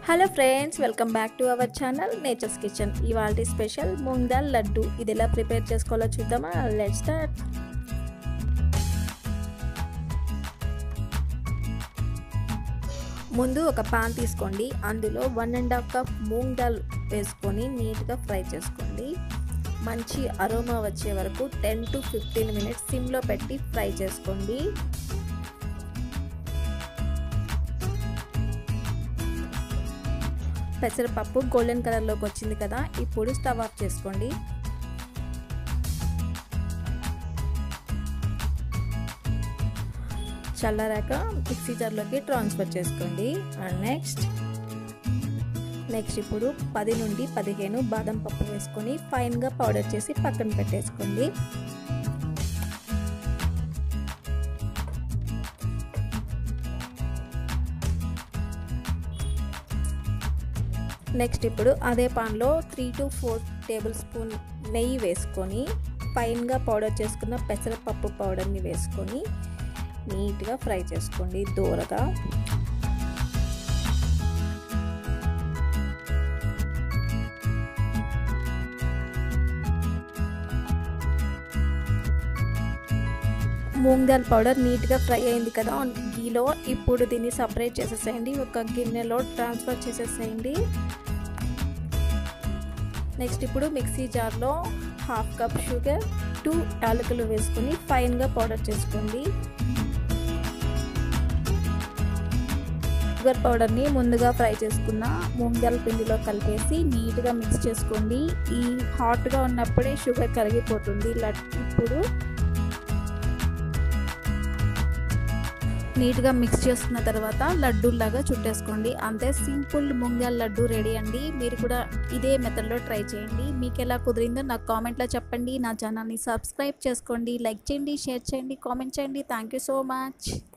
hello friends welcome back to our channel nature's kitchen ఇవాళ special moong dal laddu ఇది ఎలా prepare చేసుకోవాలో చూద్దామా లెట్ స్టార్ట్ ముందు ఒక పాన్ తీసుకోండి అందులో one and half cup moong dal వేసుకొని నీట్గా ఫ్రై చేసుకోండి మంచి అరోమా వచ్చే వరకు టెన్ టు ఫిఫ్టీన్ మినిట్స్ సిమ్లో పెట్టి ఫ్రై చేసుకోండి పెసరపప్పు గోల్డెన్ కలర్లోకి వచ్చింది కదా ఇప్పుడు స్టవ్ ఆఫ్ చేసుకోండి చల్లారాక మిక్సీ జార్లోకి ట్రాన్స్ఫర్ చేసుకోండి అండ్ నెక్స్ట్ నెక్స్ట్ ఇప్పుడు పది నుండి పదిహేను బాదం పప్పు వేసుకొని ఫైన్గా పౌడర్ చేసి పక్కన పెట్టేసుకోండి నెక్స్ట్ ఇప్పుడు అదే పాన్లో three to four tablespoon నెయ్యి వేసుకొని ఫైన్గా పౌడర్ చేసుకున్న పెసరపప్పు పౌడర్ని వేసుకొని నీట్గా ఫ్రై చేసుకోండి దూరగా మూంగ్ దాల్ పౌడర్ నీట్గా ఫ్రై అయింది కదా గీలో ఇప్పుడు దీన్ని సపరేట్ చేసేసేయండి ఒక గిన్నెలో ట్రాన్స్ఫర్ చేసేసేయండి నెక్స్ట్ ఇప్పుడు మిక్సీ జార్లో హాఫ్ కప్ షుగర్ టూ యాలకులు వేసుకొని ఫైన్గా పౌడర్ చేసుకోండి షుగర్ పౌడర్ని ముందుగా ఫ్రై చేసుకున్న మూంగాల పిండిలో కలిపేసి నీట్గా మిక్స్ చేసుకోండి ఈ హాట్గా ఉన్నప్పుడే షుగర్ కరిగిపోతుంది ఇప్పుడు నీట్గా మిక్స్ చేసుకున్న తర్వాత లడ్డూలాగా చుట్టేసుకోండి అంతే సింపుల్ ముంగాల్ లడ్డు రెడీ అండి మీరు కూడా ఇదే మెథడ్లో ట్రై చేయండి మీకు ఎలా కుదిరిందో నాకు కామెంట్లో చెప్పండి నా ఛానల్ని సబ్స్క్రైబ్ చేసుకోండి లైక్ చేయండి షేర్ చేయండి కామెంట్ చేయండి థ్యాంక్ యూ సో మచ్